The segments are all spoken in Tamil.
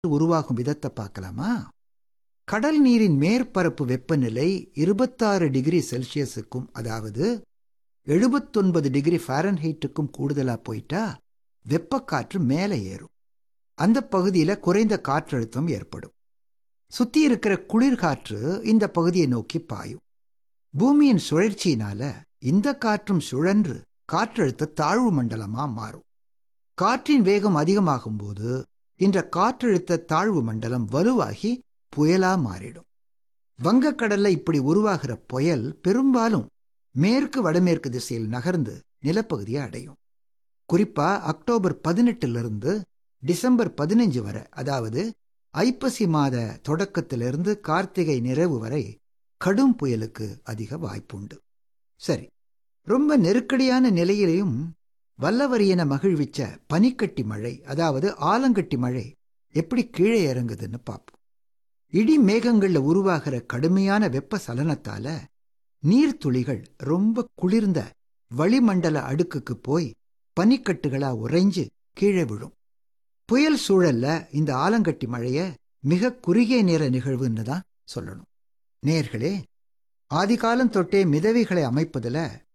உருவாகும் விதத்தை பார்க்கலாமா கடல் நீரின் மேற்பரப்பு வெப்பநிலை இருபத்தாறு டிகிரி செல்சியஸுக்கும் அதாவது எழுபத்தொன்பது டிகிரி ஃபாரன்ஹீட்டுக்கும் கூடுதலா போயிட்டா வெப்பக்காற்று மேலே ஏறும் அந்த பகுதியில குறைந்த காற்றழுத்தம் ஏற்படும் சுத்தி இருக்கிற குளிர்காற்று இந்த பகுதியை நோக்கி பாயும் பூமியின் சுழற்சியினால இந்த காற்றும் சுழன்று காற்றழுத்த தாழ்வு மண்டலமா மாறும் காற்றின் வேகம் அதிகமாகும் போது இந்த காற்றழுத்த தாழ்வு மண்டலம் வலுவாகி புயலா மாறிடும் வங்கக்கடல்ல இப்படி உருவாகிற புயல் பெரும்பாலும் மேற்கு வடமேற்கு திசையில் நகர்ந்து நிலப்பகுதியை அடையும் குறிப்பா அக்டோபர் பதினெட்டிலிருந்து டிசம்பர் பதினஞ்சு வரை அதாவது ஐப்பசி மாத தொடக்கத்திலிருந்து கார்த்திகை நிறைவு வரை கடும் புயலுக்கு அதிக வாய்ப்புண்டு சரி ரொம்ப நெருக்கடியான நிலையிலையும் வல்லவரியன மகிழ்விச்ச பனிக்கட்டி மழை அதாவது ஆலங்கட்டி மழை எப்படி கீழே இறங்குதுன்னு பார்ப்போம் இடி மேகங்கள்ல உருவாகிற கடுமையான வெப்ப சலனத்தால நீர்த்துளிகள் ரொம்ப குளிர்ந்த வளிமண்டல அடுக்குக்கு போய் பனிக்கட்டுகளா உறைஞ்சு கீழே விழும் புயல் சூழல்ல இந்த ஆலங்கட்டி மழைய மிக குறுகிய நேர நிகழ்வுன்னு தான் சொல்லணும் நேர்களே ஆதிகாலம் தொட்டே மிதவைகளை அமைப்பதுல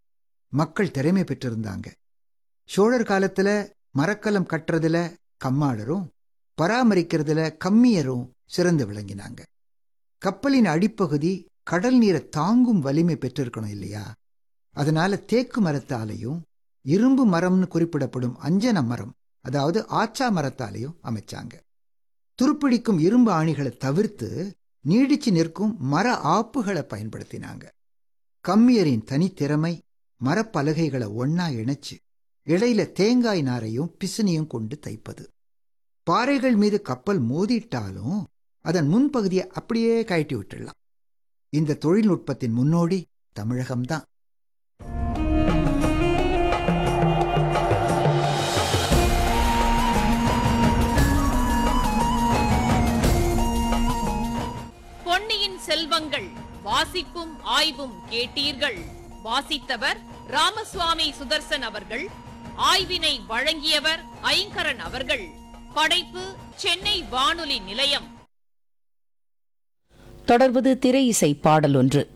மக்கள் திறமை பெற்றிருந்தாங்க சோழர் காலத்துல மரக்கலம் கட்டுறதுல கம்மாளரும் பராமரிக்கிறதுல கம்மியரும் சிறந்து விளங்கினாங்க கப்பலின் அடிப்பகுதி கடல் நீரை தாங்கும் வலிமை பெற்றிருக்கணும் இல்லையா அதனால தேக்கு மரத்தாலையும் இரும்பு மரம்னு குறிப்பிடப்படும் அஞ்சன மரம் அதாவது ஆச்சா மரத்தாலையும் அமைச்சாங்க துருப்பிடிக்கும் இரும்பு ஆணிகளை தவிர்த்து நீடிச்சு நிற்கும் மர ஆப்புகளை பயன்படுத்தினாங்க கம்மியரின் தனித்திறமை மரப்பலகைகளை ஒன்னா இணைச்சு இடையில தேங்காய் நாரையும் பிசினியும் கொண்டு தைப்பது பாறைகள் மீது கப்பல் மோதிட்டாலும் அதன் முன்பகுதியை அப்படியே கழட்டி விட்டுடலாம் இந்த தொழில்நுட்பத்தின் முன்னோடி தமிழகம்தான் பொன்னியின் செல்வங்கள் வாசிப்பும் ஆய்வும் கேட்டீர்கள் வாசித்தவர் ராமசுவாமி சுதர்சன் அவர்கள் ஆய்வினை வழங்கியவர் ஐங்கரன் அவர்கள் படைப்பு சென்னை வானொலி நிலையம் தொடர்வது திரை இசை பாடல் ஒன்று